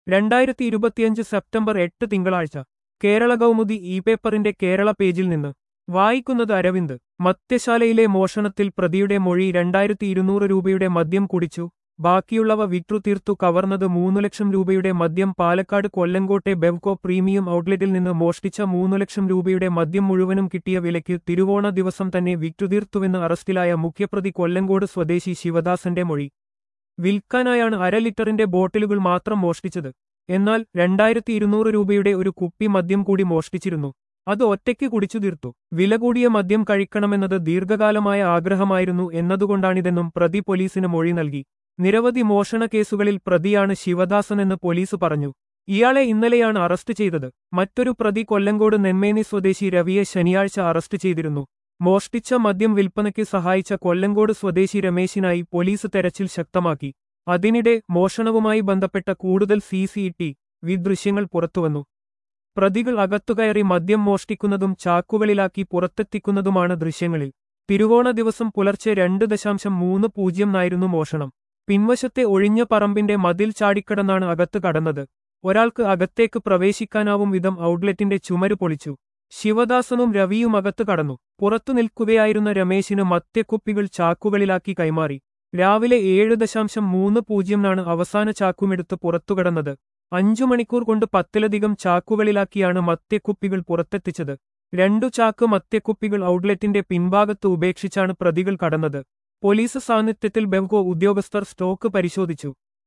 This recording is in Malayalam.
രണ്ടായിരത്തി ഇരുപത്തിയഞ്ച് സെപ്റ്റംബർ എട്ട് തിങ്കളാഴ്ച കേരള കൗമുദി ഇ പേപ്പറിന്റെ കേരള പേജിൽ നിന്ന് വായിക്കുന്നത് അരവിന്ദ് മദ്യശാലയിലെ മോഷണത്തിൽ പ്രതിയുടെ മൊഴി രണ്ടായിരത്തി ഇരുന്നൂറ് രൂപയുടെ മദ്യം കുടിച്ചു ബാക്കിയുള്ളവ വിറ്റു തീർത്തു കവർന്നത് മൂന്നു ലക്ഷം രൂപയുടെ മദ്യം പാലക്കാട് കൊല്ലങ്കോട്ടെ ബെവ്കോ പ്രീമിയം ഔട്ട്ലെറ്റിൽ നിന്ന് മോഷ്ടിച്ച മൂന്നു ലക്ഷം രൂപയുടെ മദ്യം മുഴുവനും കിട്ടിയ വിലയ്ക്ക് തിരുവോണ ദിവസം തന്നെ വിറ്റുതീർത്തുവെന്ന് അറസ്റ്റിലായ മുഖ്യപ്രതി കൊല്ലങ്കോട് സ്വദേശി ശിവദാസന്റെ മൊഴി വിൽക്കാനായാണ് അര ലിറ്ററിന്റെ ബോട്ടിലുകൾ മാത്രം മോഷ്ടിച്ചത് എന്നാൽ രണ്ടായിരത്തി ഇരുന്നൂറ് രൂപയുടെ ഒരു കുപ്പി മദ്യം കൂടി മോഷ്ടിച്ചിരുന്നു അത് ഒറ്റയ്ക്ക് കുടിച്ചു തീർത്തു വില കൂടിയ മദ്യം കഴിക്കണമെന്നത് ദീർഘകാലമായ ആഗ്രഹമായിരുന്നു എന്നതുകൊണ്ടാണിതെന്നും പ്രതി പോലീസിന് മൊഴി നൽകി നിരവധി മോഷണ കേസുകളിൽ പ്രതിയാണ് ശിവദാസനെന്ന് പോലീസ് പറഞ്ഞു ഇയാളെ ഇന്നലെയാണ് അറസ്റ്റ് ചെയ്തത് മറ്റൊരു പ്രതി കൊല്ലങ്കോട് നെന്മേനി സ്വദേശി രവിയെ ശനിയാഴ്ച അറസ്റ്റ് ചെയ്തിരുന്നു മോഷ്ടിച്ച മദ്യം വിൽപ്പനയ്ക്ക് സഹായിച്ച കൊല്ലങ്കോട് സ്വദേശി രമേശിനായി പോലീസ് തെരച്ചിൽ ശക്തമാക്കി അതിനിടെ മോഷണവുമായി ബന്ധപ്പെട്ട കൂടുതൽ സി സി ടി വി ദൃശ്യങ്ങൾ പുറത്തുവന്നു പ്രതികൾ അകത്തുകയറി മദ്യം മോഷ്ടിക്കുന്നതും ചാക്കുകളിലാക്കി പുറത്തെത്തിക്കുന്നതുമാണ് ദൃശ്യങ്ങളിൽ തിരുവോണ ദിവസം പുലർച്ചെ രണ്ട് ദശാംശം മൂന്ന് പൂജ്യം നായിരുന്നു മോഷണം പിൻവശത്തെ ഒഴിഞ്ഞ പറമ്പിന്റെ മതിൽ ചാടിക്കടന്നാണ് അകത്ത് കടന്നത് ഒരാൾക്ക് അകത്തേക്ക് പ്രവേശിക്കാനാവും വിധം ഔട്ട്ലെറ്റിന്റെ ചുമര് പൊളിച്ചു ശിവദാസനും രവിയും അകത്ത് കടന്നു പുറത്തു നിൽക്കുകയായിരുന്ന രമേശിന് മദ്യക്കുപ്പികൾ ചാക്കുകളിലാക്കി കൈമാറി രാവിലെ ഏഴ് ദശാംശം മൂന്ന് പൂജ്യംനാണ് അവസാന ചാക്കുമെടുത്ത് പുറത്തുകടന്നത് അഞ്ചു മണിക്കൂർ കൊണ്ട് പത്തിലധികം ചാക്കുകളിലാക്കിയാണ് മദ്യക്കുപ്പികൾ പുറത്തെത്തിച്ചത് രണ്ടു ചാക്ക് മദ്യക്കുപ്പികൾ ഔട്ട്ലെറ്റിന്റെ പിൻഭാഗത്ത് ഉപേക്ഷിച്ചാണ് പ്രതികൾ കടന്നത് പോലീസ് സാന്നിധ്യത്തിൽ ബെവ്കോ ഉദ്യോഗസ്ഥർ സ്റ്റോക്ക് പരിശോധിച്ചു